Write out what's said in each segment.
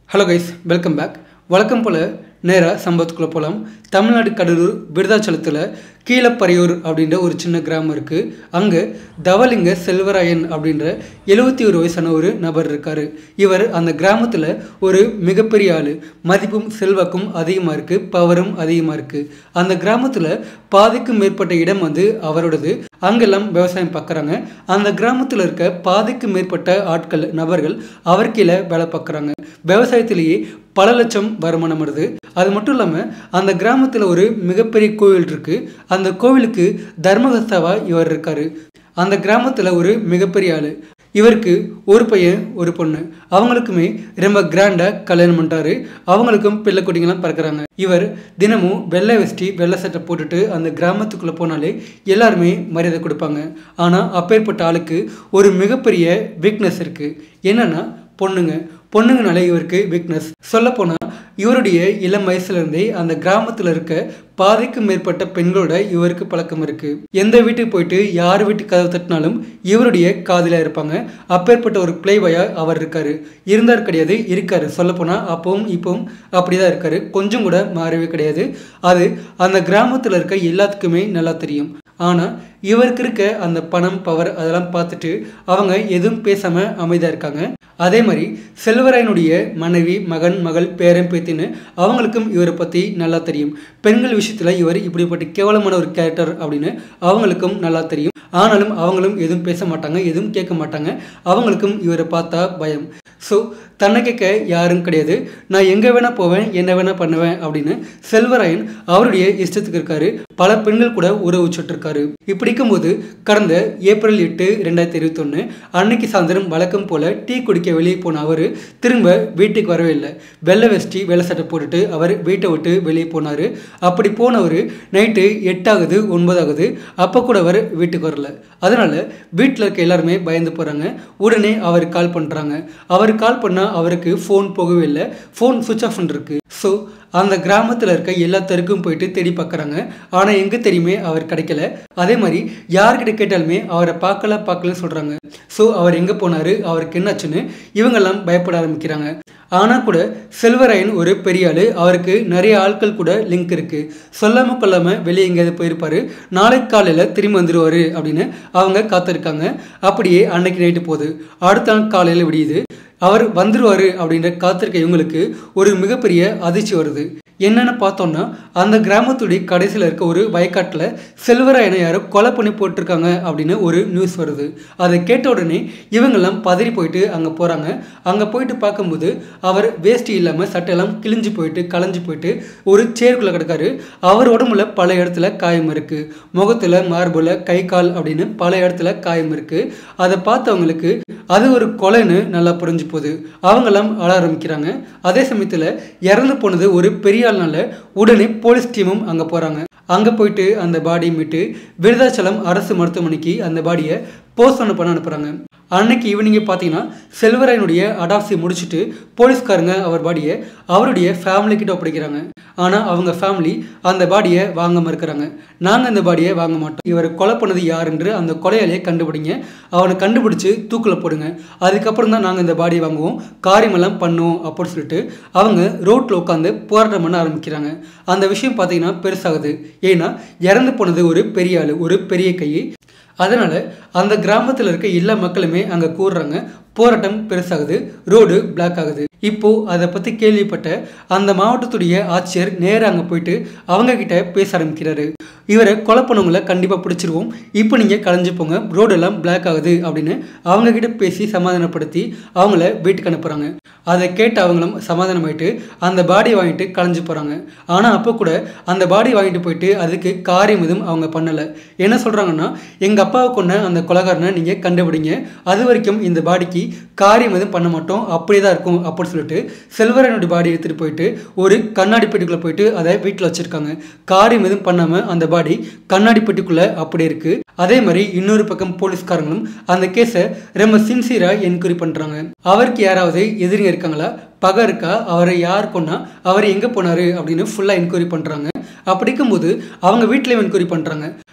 hello guys welcome back வழக்கம் போல் நேராக சம்பவத்துக்குள்ளே போகலாம் தமிழ்நாடு கடலூர் விருதாச்சலத்தில் கீழப்பறையூர் அப்படின்ற ஒரு சின்ன கிராமம் இருக்குது அங்கே தவலிங்க செல்வராயன் அப்படின்ற எழுபத்தி ஒரு வயசான ஒரு நபர் இருக்கார் இவர் அந்த கிராமத்தில் ஒரு மிகப்பெரிய ஆள் மதிப்பும் செல்வாக்கும் அதிகமாக இருக்குது பவரும் அதிகமாக இருக்குது அந்த கிராமத்தில் பாதிக்கும் மேற்பட்ட இடம் வந்து அவரோடது அங்கெல்லாம் விவசாயம் பார்க்குறாங்க அந்த கிராமத்தில் இருக்க பாதிக்கும் மேற்பட்ட ஆட்கள் நபர்கள் அவர் கீழே வேலை பார்க்குறாங்க விவசாயத்திலேயே பல லட்சம் வருமானம் வருது அது மட்டும் இல்லாமல் அந்த கிராமத்தில் ஒரு மிகப்பெரிய கோவில் இருக்குது அந்த கோவிலுக்கு தர்மகஸ்தாவா இவர் இருக்காரு அந்த கிராமத்தில் ஒரு மிகப்பெரிய ஆள் இவருக்கு ஒரு பையன் ஒரு பொண்ணு அவங்களுக்குமே ரொம்ப கிராண்டாக கல்யாணம் பண்ணுறாரு அவங்களுக்கும் பிள்ளை குட்டிங்கெல்லாம் பிறக்கிறாங்க இவர் தினமும் வெள்ளை வெஸ்டி வெள்ளை சட்டை போட்டுட்டு அந்த கிராமத்துக்குள்ளே போனாலே எல்லாருமே மரியாதை கொடுப்பாங்க ஆனால் அப்பேற்பட்ட ஆளுக்கு ஒரு மிகப்பெரிய வீக்னஸ் இருக்குது என்னன்னா பொண்ணுங்க பொண்ணுங்கனாலே இவருக்கு வீக்னஸ் சொல்லப்போனால் இவருடைய இளம் வயசுலேருந்தே அந்த கிராமத்தில் இருக்க பாதிக்கும் மேற்பட்ட பெண்களோட இவருக்கு பழக்கம் இருக்குது எந்த வீட்டுக்கு போயிட்டு யார் வீட்டுக்கு கதவு தட்டினாலும் இவருடைய காதில் இருப்பாங்க அப்பேற்பட்ட ஒரு பிளேபாயா அவர் இருக்காரு இருந்தார் கிடையாது இருக்காரு சொல்லப்போனால் அப்பவும் இப்பவும் அப்படிதான் இருக்காரு கொஞ்சம் கூட மாறவே கிடையாது அது அந்த கிராமத்தில் இருக்க எல்லாத்துக்குமே நல்லா தெரியும் ஆனால் இவருக்கு இருக்க அந்த பணம் பவர் அதெல்லாம் பார்த்துட்டு அவங்க எதுவும் பேசாமல் அமைதியாக இருக்காங்க அதே மாதிரி செல்வராயனுடைய மனைவி மகன் மகள் பேரன் பேத்தின்னு அவங்களுக்கும் இவரை பற்றி நல்லா தெரியும் பெண்கள் விஷயத்தில் இவர் இப்படிப்பட்ட கேவலமான ஒரு கேரக்டர் அப்படின்னு அவங்களுக்கும் நல்லா தெரியும் ஆனாலும் அவங்களும் எதுவும் பேச மாட்டாங்க எதுவும் கேட்க மாட்டாங்க அவங்களுக்கும் இவரை பார்த்தா பயம் ஸோ தன்னை கேட்க யாரும் கிடையாது நான் எங்கே வேணால் போவேன் என்ன வேணால் பண்ணுவேன் அப்படின்னு செல்வராயன் அவருடைய இஷ்டத்துக்கு இருக்காரு பல பெண்கள் கூட உறவு இருக்காரு இப்படி இருக்கும்போது கடந்த ஏப்ரல் எட்டு ரெண்டாயிரத்தி இருபத்தொன்று அன்னைக்கு சாயந்தரம் வழக்கம் போல் டீ குடிக்க வெளியே போன அவர் திரும்ப வீட்டுக்கு வரவே இல்லை வெள்ளை வெஸ்டி வெள்ளை சட்டை போட்டுட்டு அவர் வீட்டை விட்டு வெளியே போனார் அப்படி போனவர் நைட்டு எட்டாகுது ஒன்பதாகுது அப்போ கூட அவர் வீட்டுக்கு வரல அதனால் வீட்டில் இருக்க எல்லாருமே பயந்து போகிறாங்க உடனே அவர் கால் பண்ணுறாங்க அவர் கால் பண்ணால் அவருக்கு ஃபோன் போகவே இல்லை ஃபோன் சுவிச் ஆஃப் இருக்கு ஸோ அந்த கிராமத்தில் இருக்க எல்லா தெருக்கும் போயிட்டு தேடி பார்க்குறாங்க ஆனால் எங்கே தெரியுமே அவர் கிடைக்கல அதே மாதிரி யார்கிட்ட கேட்டாலுமே அவரை பார்க்கல பார்க்கலன்னு சொல்கிறாங்க ஸோ அவர் எங்கே போனார் அவருக்கு என்னாச்சுன்னு இவங்கெல்லாம் பயப்பட ஆரம்பிக்கிறாங்க ஆனால் கூட செல்வராயன் ஒரு பெரிய ஆள் அவருக்கு நிறைய ஆட்கள் கூட லிங்க் இருக்குது சொல்லாமல் கொள்ளாமல் வெளியே எங்கேயாவது போயிருப்பார் நாளைக்கு காலையில் திரும்பி வந்துடுவார் அப்படின்னு அவங்க காத்திருக்காங்க அப்படியே அன்னைக்கு நைட்டு போகுது அடுத்த நாள் காலையில் விடியுது அவர் வந்துடுவார் அப்படின்ற காத்திருக்க இவங்களுக்கு ஒரு மிகப்பெரிய அதிர்ச்சி வருது என்னென்னு பார்த்தோன்னா அந்த கிராமத்துடைய கடைசியில் இருக்க ஒரு வயக்காட்டில் செல்வராயனை யாரோ கொலை பண்ணி போட்டிருக்காங்க அப்படின்னு ஒரு நியூஸ் வருது அதை கேட்ட உடனே இவங்கெல்லாம் பதறி போயிட்டு அங்கே போகிறாங்க அங்கே போயிட்டு பார்க்கும்போது அவர் வேஷ்டி இல்லாமல் சட்டையெல்லாம் கிழிஞ்சு போயிட்டு களைஞ்சு போயிட்டு ஒரு சேர்க்குள்ளே கிடக்காரு அவர் உடம்புல பல இடத்துல காயம் இருக்குது முகத்தில் மார்புல கை கால் அப்படின்னு பல இடத்துல காயம் இருக்குது அதை பார்த்தவங்களுக்கு அது ஒரு கொலைன்னு நல்லா புரிஞ்சு போகுது அவங்கெல்லாம் அழ ஆரம்பிக்கிறாங்க அதே சமயத்தில் இறந்து போனது ஒரு பெரிய ஆள்னால உடனே போலீஸ் டீமும் அங்கே போகிறாங்க அங்கே போயிட்டு அந்த பாடியை மீட்டு விருதாச்சலம் அரசு மருத்துவமனைக்கு அந்த பாடியை போஸ்ட்மார்ட்டம் பண்ண அனுப்புகிறாங்க அன்னைக்கு ஈவினிங்கே பார்த்தீங்கன்னா செல்வராயனுடைய அடாப்சி முடிச்சுட்டு போலீஸ்காரங்க அவர் பாடியை அவருடைய ஃபேமிலி கிட்ட ஒப்படைக்கிறாங்க ஆனால் அவங்க ஃபேமிலி அந்த பாடியை வாங்காமல் இருக்கிறாங்க நாங்கள் அந்த பாடியை வாங்க மாட்டோம் இவரை கொலை பண்ணது யாருன்று அந்த கொலையாளியை கண்டுபிடிங்க அவனை கண்டுபிடிச்சு தூக்கில் போடுங்க அதுக்கப்புறம் தான் நாங்கள் இந்த பாடியை வாங்குவோம் காரியமெல்லாம் பண்ணுவோம் அப்படின்னு சொல்லிட்டு அவங்க ரோட்டில் உட்காந்து போராட்டம் பண்ண ஆரம்பிக்கிறாங்க அந்த விஷயம் பார்த்தீங்கன்னா பெருசாகுது ஏன்னா இறந்து போனது ஒரு பெரிய ஆள் ஒரு பெரிய கையை அதனால் அந்த கிராமத்தில் இருக்க எல்லா மக்களுமே அங்கே கூடுறாங்க போராட்டம் பெருசாகுது ரோடு பிளாக் ஆகுது இப்போ அதை பற்றி கேள்விப்பட்ட அந்த மாவட்டத்துடைய ஆட்சியர் நேராக அங்கே போயிட்டு அவங்க கிட்ட பேச ஆரம்பிக்கிறாரு இவரை கொலை பண்ணவங்களை கண்டிப்பாக பிடிச்சிருவோம் இப்போ நீங்கள் கலைஞ்சு போங்க ரோடெல்லாம் பிளாக் ஆகுது அப்படின்னு அவங்க கிட்ட பேசி சமாதானப்படுத்தி அவங்கள வீட்டுக்கு அனுப்புகிறாங்க அதை கேட்டு அவங்களும் சமாதானமாயிட்டு அந்த பாடியை வாங்கிட்டு கலைஞ்சு போகிறாங்க ஆனால் அப்போ கூட அந்த பாடி வாங்கிட்டு போயிட்டு அதுக்கு காரியம் எதுவும் அவங்க பண்ணலை என்ன சொல்கிறாங்கன்னா எங்கள் அப்பாவை கொண்ட அந்த கொலகாரனை நீங்கள் கண்டுபிடிங்க அது வரைக்கும் இந்த பாடிக்கு காரியம் எதுவும் பண்ண மாட்டோம் அப்படியே தான் இருக்கும் அப்படின்னு சொல்லிட்டு செல்வரனுடைய பாடி எடுத்துகிட்டு போயிட்டு ஒரு கண்ணாடி பெட்டிக்குள்ளே போயிட்டு அதை வீட்டில் வச்சுருக்காங்க காரியம் எதுவும் பண்ணாமல் அந்த பாடி கண்ணாடி பெட்டிக்குள்ளே அப்படியே இருக்குது அதே மாதிரி இன்னொரு பக்கம் போலீஸ்காரங்களும் அந்த கேஸை ரொம்ப சின்சியராக என்கொயரி பண்ணுறாங்க அவருக்கு யாராவது எதிரிங்க இருக்காங்களா பகை இருக்கா அவரை யார் கொண்டா அவர் எங்கே போனார் அப்படின்னு ஃபுல்லாக என்கொயரி பண்ணுறாங்க அப்படி இருக்கும்போது அவங்க வீட்டிலையும் என்கொயரி பண்ணுறாங்க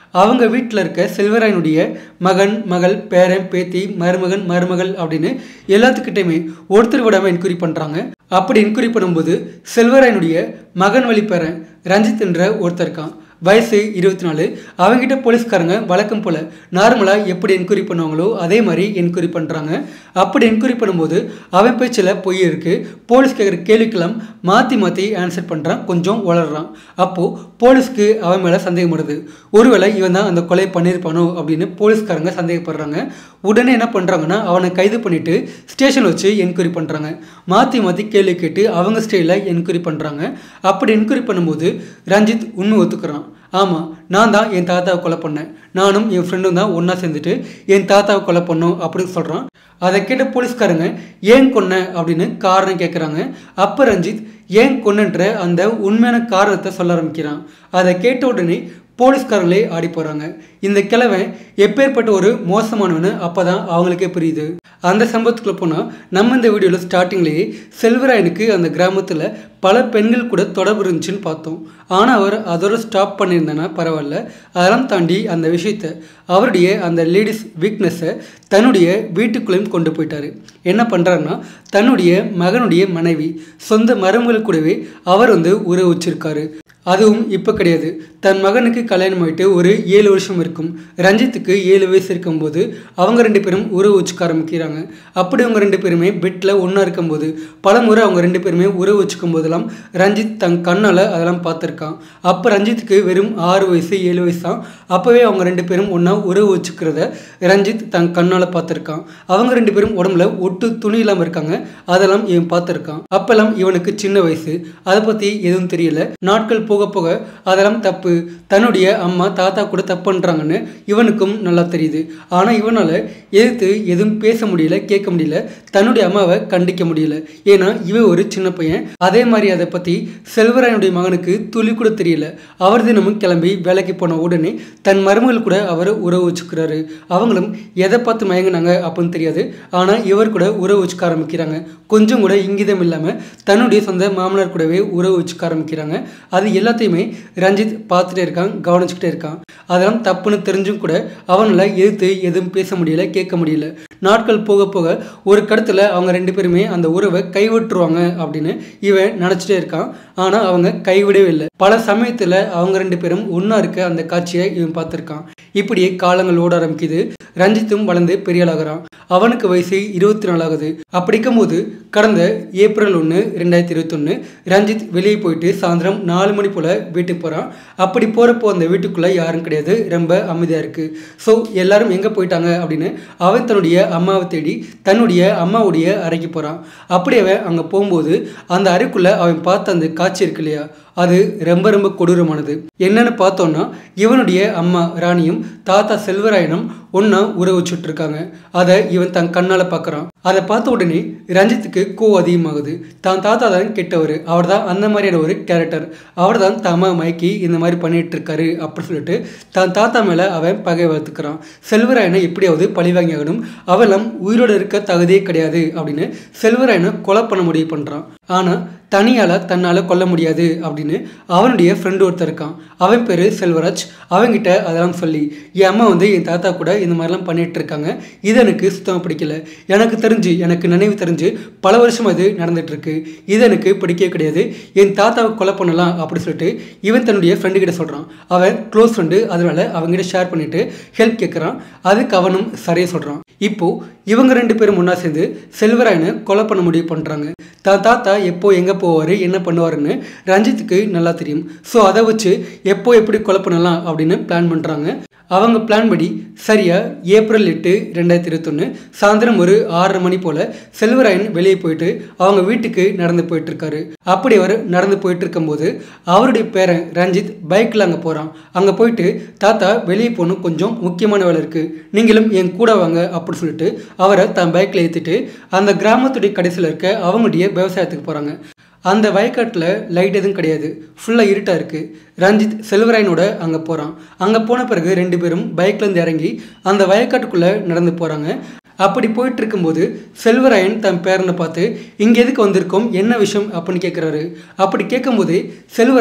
அவங்க வீட்டில் இருக்க செல்வராயனுடைய மகன் மகள் பேரன் பேத்தி மருமகன் மருமகள் அப்படின்னு எல்லாத்துக்கிட்டையுமே ஒருத்தர் விடாமல் என்கொயரி பண்ணுறாங்க அப்படி என்கொயரி பண்ணும்போது செல்வராயனுடைய மகன் வழி பேரன் ரஞ்சித் என்ற ஒருத்தர் இருக்கான் வயசு இருபத்தி நாலு அவங்ககிட்ட போலீஸ்காரங்க வழக்கம் போல் நார்மலாக எப்படி என்கொயரி பண்ணுவாங்களோ அதே மாதிரி என்கொயரி பண்ணுறாங்க அப்படி என்கொயரி பண்ணும்போது அவன் பேச்சில் பொய் இருக்குது போலீஸ் கேட்குற கேள்விக்கெல்லாம் மாற்றி மாற்றி ஆன்சர் பண்ணுறான் கொஞ்சம் வளர்றான் அப்போது போலீஸ்க்கு அவன் மேலே சந்தேகம் வருது ஒருவேளை இவன் தான் அந்த கொலை பண்ணியிருப்பானோ அப்படின்னு போலீஸ்காரங்க சந்தேகப்படுறாங்க உடனே என்ன பண்ணுறாங்கன்னா அவனை கைது பண்ணிவிட்டு ஸ்டேஷன் வச்சு என்கொயரி பண்ணுறாங்க மாற்றி மாற்றி கேள்வி கேட்டு அவங்க ஸ்டைலில் என்கொயரி பண்ணுறாங்க அப்படி என்கொயரி பண்ணும்போது ரஞ்சித் உண்மை ஒத்துக்கிறான் ஆமாம் நான் தான் என் தாத்தாவை கொலை பண்ணேன் நானும் என் ஃப்ரெண்டும் தான் ஒன்றா சேர்ந்துட்டு என் தாத்தாவை கொலை பண்ணோம் அப்படின்னு சொல்கிறான் அதை கேட்ட போலீஸ்காரங்க ஏன் கொன்ன அப்படின்னு காரணம் கேட்குறாங்க அப்போ ரஞ்சித் ஏன் கொன்னுன்ற அந்த உண்மையான காரணத்தை சொல்ல ஆரம்பிக்கிறான் அதை கேட்ட உடனே போலீஸ்காரங்களே ஆடி போகிறாங்க இந்த கிழவன் எப்பேற்பட்ட ஒரு மோசமானவனு அப்போ தான் அவங்களுக்கே புரியுது அந்த சம்பவத்துக்குள்ள போனால் நம்ம இந்த வீடியோவில் ஸ்டார்டிங்லேயே செல்வராயனுக்கு அந்த கிராமத்தில் பல பெண்கள் கூட தொடர்பு இருந்துச்சுன்னு பார்த்தோம் ஆனால் அவர் அதோட ஸ்டாப் பண்ணியிருந்தேன்னா பரவாயில்ல அதெல்லாம் தாண்டி அந்த விஷயத்தை அவருடைய அந்த லேடிஸ் வீக்னஸை தன்னுடைய வீட்டுக்குள்ளேயும் கொண்டு போயிட்டாரு என்ன பண்ணுறாருன்னா தன்னுடைய மகனுடைய மனைவி சொந்த மருமகள் கூடவே அவர் வந்து உறவு வச்சிருக்காரு அதுவும் இப்போ கிடையாது தன் மகனுக்கு கல்யாணம் ஆகிட்டு ஒரு ஏழு வருஷம் இருக்கும் ரஞ்சித்துக்கு ஏழு வயசு இருக்கும்போது அவங்க ரெண்டு பேரும் உறவு வச்சுக்க ஆரம்பிக்கிறாங்க அப்படி அவங்க ரெண்டு பேருமே பெட்டில் ஒன்றா இருக்கும்போது பல முறை அவங்க ரெண்டு பேருமே உறவு வச்சுக்கும் போதெல்லாம் ரஞ்சித் தன் கண்ணால் அதெல்லாம் பார்த்துருக்கான் அப்போ ரஞ்சித்துக்கு வெறும் ஆறு வயசு ஏழு வயசு தான் அப்போவே அவங்க ரெண்டு பேரும் ஒன்றா உறவு வச்சுக்கிறத ரஞ்சித் தன் கண்ணால் பார்த்துருக்கான் அவங்க ரெண்டு பேரும் உடம்புல ஒட்டு துணி இல்லாமல் இருக்காங்க அதெல்லாம் இவன் பார்த்துருக்கான் அப்பெல்லாம் இவனுக்கு சின்ன வயசு அதை பற்றி எதுவும் தெரியல நாட்கள் போக போக அதெல்லாம் தப்பு தன்னுடைய அம்மா தாத்தா கூட தப்பு பண்ணுறாங்கன்னு இவனுக்கும் நல்லா தெரியுது ஆனால் இவனால் எதிர்த்து எதுவும் பேச முடியல கேட்க முடியல தன்னுடைய அம்மாவை கண்டிக்க முடியல ஏன்னா இவன் ஒரு சின்ன பையன் அதே மாதிரி அதை பற்றி செல்வராயனுடைய மகனுக்கு துளி கூட தெரியல அவர் தினமும் கிளம்பி வேலைக்கு போன உடனே தன் மருமகள் கூட அவர் உறவு வச்சுக்கிறாரு அவங்களும் எதை பார்த்து மயங்கினாங்க அப்படின்னு தெரியாது ஆனால் இவர் கூட உறவு வச்சுக்க ஆரம்பிக்கிறாங்க கொஞ்சம் கூட இங்கிதம் இல்லாமல் தன்னுடைய சொந்த மாமனார் கூடவே உறவு வச்சுக்க ஆரம்பிக்கிறாங்க அது எல்லாத்தையுமே ரஞ்சித் பார்த்துட்டே இருக்கான் கவனிச்சுக்கிட்டே இருக்கான் அதெல்லாம் தப்புன்னு தெரிஞ்சும் கூட அவனால் எதிர்த்து எதுவும் பேச முடியல கேட்க முடியல நாட்கள் போக போக ஒரு கடத்தில் அவங்க ரெண்டு பேருமே அந்த உறவை கைவிட்டுருவாங்க அப்படின்னு இவன் நினச்சிட்டே இருக்கான் ஆனால் அவங்க கைவிடவே இல்லை பல சமயத்தில் அவங்க ரெண்டு பேரும் ஒன்றா இருக்க அந்த காட்சியை இவன் பார்த்துருக்கான் இப்படியே காலங்கள் ஓட ஆரம்பிக்குது ரஞ்சித்தும் வளர்ந்து பெரியாளாகிறான் அவனுக்கு வயசு இருபத்தி நாலாகுது அப்படிக்கும்போது கடந்த ஏப்ரல் ஒன்று ரெண்டாயிரத்தி இருபத்தொன்று ரஞ்சித் வெளியே போயிட்டு சாயந்தரம் நாலு மணி போல் வீட்டுக்கு போகிறான் அப்படி போகிறப்போ அந்த வீட்டுக்குள்ளே யாரும் கிடையாது ரொம்ப அமைதியாக இருக்குது ஸோ எல்லாரும் எங்கே போயிட்டாங்க அப்படின்னு அவன் தன்னுடைய அம்மாவை தேடி தன்னுடைய அம்மாவுடைய அறைக்கு போகிறான் அப்படி அவன் அங்கே போகும்போது அந்த அறைக்குள்ளே அவன் பார்த்த அந்த காட்சி இருக்கு இல்லையா அது ரொம்ப ரொம்ப கொடூரமானது என்னன்னு பார்த்தோன்னா இவனுடைய அம்மா ராணியும் தாத்தா செல்வராயனும் ஒன்றா உறவு வச்சுட்டு இருக்காங்க அதை இவன் தன் கண்ணால் பார்க்குறான் அதை பார்த்த உடனே ரஞ்சித்துக்கு கோ அதிகமாகுது தான் தாத்தா தான் கெட்டவர் அவர் தான் அந்த மாதிரியான ஒரு கேரக்டர் அவர் தான் தம்மா மயக்கி இந்த மாதிரி பண்ணிட்டு இருக்காரு அப்படின்னு சொல்லிட்டு தான் தாத்தா மேலே அவன் பகை வளர்த்துக்கிறான் செல்வராயனை எப்படியாவது பழி வாங்கியாகணும் அவெல்லாம் உயிரோடு இருக்க தகுதியே கிடையாது அப்படின்னு செல்வராயனை கொலை பண்ண முடிவு பண்ணுறான் ஆனால் தனியால் தன்னால் கொல்ல முடியாது அப்படின்னு அவனுடைய ஃப்ரெண்டு ஒருத்தர் இருக்கான் அவன் பேர் செல்வராஜ் அவன்கிட்ட அதெல்லாம் சொல்லி என் அம்மா வந்து என் தாத்தா கூட இந்த மாதிரிலாம் பண்ணிட்டு இருக்காங்க இது எனக்கு சுத்தமாக பிடிக்கல எனக்கு தெரிஞ்சு எனக்கு நினைவு தெரிஞ்சு பல வருஷம் அது நடந்துட்டு இருக்கு இது எனக்கு பிடிக்கவே கிடையாது என் தாத்தாவை கொலை பண்ணலாம் அப்படி சொல்லிட்டு இவன் தன்னுடைய ஃப்ரெண்டு கிட்ட சொல்கிறான் அவன் க்ளோஸ் ஃப்ரெண்டு அதனால அவங்ககிட்ட ஷேர் பண்ணிட்டு ஹெல்ப் கேட்குறான் அதுக்கு அவனும் சரியாக சொல்கிறான் இப்போ இவங்க ரெண்டு பேரும் ஒன்றா சேர்ந்து செல்வராயனை கொலை பண்ண முடிவு பண்ணுறாங்க தான் தாத்தா எப்போ எங்கே போவார் என்ன பண்ணுவாருன்னு ரஞ்சித்துக்கு நல்லா தெரியும் ஸோ அதை வச்சு எப்போ எப்படி கொலை பண்ணலாம் அப்படின்னு பிளான் பண்ணுறாங்க அவங்க பிளான் படி சரியாக ஏப்ரல் எட்டு ரெண்டாயிரத்தி இருபத்தொன்று சாயந்தரம் ஒரு ஆறரை மணி போல் செல்வராயன் வெளியே போயிட்டு அவங்க வீட்டுக்கு நடந்து போயிட்டு இருக்காரு அப்படி அவர் நடந்து போயிட்டு இருக்கும்போது அவருடைய பேரன் ரஞ்சித் பைக்கில் அங்கே போகிறான் அங்கே போயிட்டு தாத்தா வெளியே போகணும் கொஞ்சம் முக்கியமான வேலை இருக்குது நீங்களும் என் கூட வாங்க அப்படின்னு சொல்லிட்டு அவரை தன் பைக்கில் ஏற்றிட்டு அந்த கிராமத்துடைய கடைசியில் இருக்க அவங்களுடைய விவசாயத்துக்கு போகிறாங்க அந்த வயக்காட்டில் லைட் எதுவும் கிடையாது ஃபுல்லாக இருட்டாக இருக்குது ரஞ்சித் செல்வராயனோட அங்கே போகிறான் அங்கே போன பிறகு ரெண்டு பேரும் பைக்லேருந்து இறங்கி அந்த வயக்காட்டுக்குள்ளே நடந்து போகிறாங்க அப்படி போயிட்டு இருக்கும்போது செல்வராயன் தன் பேரனை பார்த்து இங்கே எதுக்கு வந்திருக்கோம் என்ன விஷயம் அப்படின்னு கேட்குறாரு அப்படி கேட்கும்போது செல்வராஜ்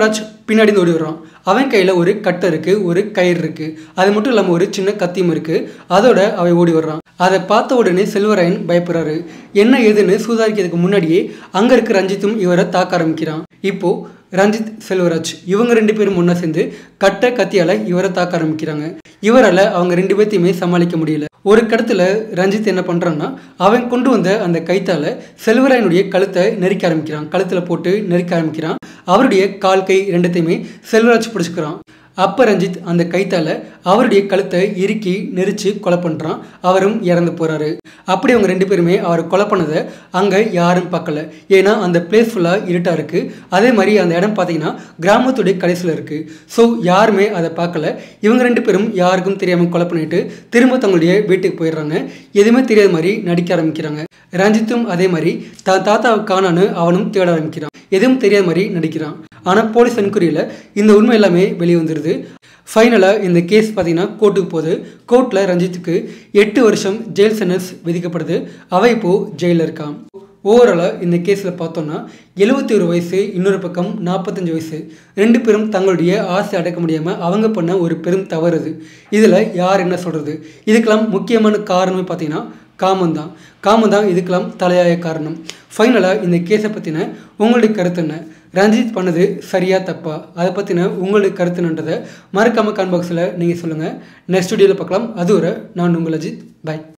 பின்னாடி இருந்து ஓடி வர்றான் அவன் கையில் ஒரு கட்டை இருக்குது ஒரு கயிறு இருக்குது அது மட்டும் இல்லாமல் ஒரு சின்ன கத்தியும் இருக்குது அதோட அவன் ஓடி வர்றான் அதை பார்த்த உடனே செல்வராயன் பயப்படுறாரு என்ன ஏதுன்னு சூதாரிக்கிறதுக்கு முன்னாடியே அங்கே இருக்க ரஞ்சித்தும் இவரை தாக்க ஆரம்பிக்கிறான் இப்போ ரஞ்சித் செல்வராஜ் இவங்க ரெண்டு பேரும் ஒன்றா சேர்ந்து கட்டை கத்தியால் இவரை தாக்க ஆரம்பிக்கிறாங்க இவரால் அவங்க ரெண்டு பேர்த்தையுமே சமாளிக்க முடியல ஒரு கடத்துல ரஞ்சித் என்ன பண்ணுறான்னா அவன் கொண்டு வந்த அந்த கைத்தால செல்வராயனுடைய கழுத்தை நெரிக்க ஆரம்பிக்கிறான் கழுத்தில் போட்டு நெரிக்க ஆரம்பிக்கிறான் அவருடைய கால் கை ரெண்டுத்தையுமே செல்வராஜ் பிடிச்சிக்கிறான் அப்போ ரஞ்சித் அந்த கைத்தால அவருடைய கழுத்தை இறுக்கி நெரிச்சு கொலை பண்ணுறான் அவரும் இறந்து போகிறாரு அப்படி அவங்க ரெண்டு பேருமே அவர் கொலை பண்ணதை அங்கே யாரும் பார்க்கல ஏன்னா அந்த பிளேஸ் ஃபுல்லாக இருட்டாக இருக்குது அதே மாதிரி அந்த இடம் பார்த்தீங்கன்னா கிராமத்துடைய கடைசியில் இருக்குது ஸோ யாருமே அதை பார்க்கல இவங்க ரெண்டு பேரும் யாருக்கும் தெரியாமல் கொலை பண்ணிட்டு திரும்ப தங்களுடைய வீட்டுக்கு போயிடுறாங்க எதுவுமே தெரியாத மாதிரி நடிக்க ஆரம்பிக்கிறாங்க ரஞ்சித்தும் அதே மாதிரி தான் தாத்தாவை காணான்னு அவனும் தேட ஆரம்பிக்கிறான் எதுவும் தெரியாத மாதிரி நடிக்கிறான் ஆனால் போலீஸ் என்கொயரியில் இந்த உண்மை எல்லாமே வெளியே வந்துடுது ஃபைனலாக இந்த கேஸ் பார்த்தீங்கன்னா கோர்ட்டுக்கு போகுது கோர்ட்டில் ரஞ்சித்துக்கு எட்டு வருஷம் ஜெயில் சென்டென்ஸ் விதிக்கப்படுது அவ இப்போது ஜெயிலில் இருக்கான் ஓவராலாக இந்த கேஸில் பார்த்தோம்னா எழுபத்தி ஒரு வயசு இன்னொரு பக்கம் நாற்பத்தஞ்சு வயசு ரெண்டு பேரும் தங்களுடைய ஆசை அடக்க முடியாமல் அவங்க பண்ண ஒரு பெரும் தவறு இது இதில் யார் என்ன சொல்கிறது இதுக்கெல்லாம் முக்கியமான காரணம் பார்த்தீங்கன்னா காமம் தான் காமம் தான் இதுக்கெல்லாம் தலையாய காரணம் ஃபைனலாக இந்த கேஸை பற்றின உங்களுடைய கருத்து என்ன ரஞ்சித் பண்ணது சரியா தப்பா அதை பற்றின உங்களுடைய கருத்து என்னன்றதை மறக்காமல் கான் பாக்ஸில் நீங்கள் சொல்லுங்கள் நெக்ஸ்ட் வீடியோவில் பார்க்கலாம் அது ஒரு நான் உங்கள் அஜித் பாய்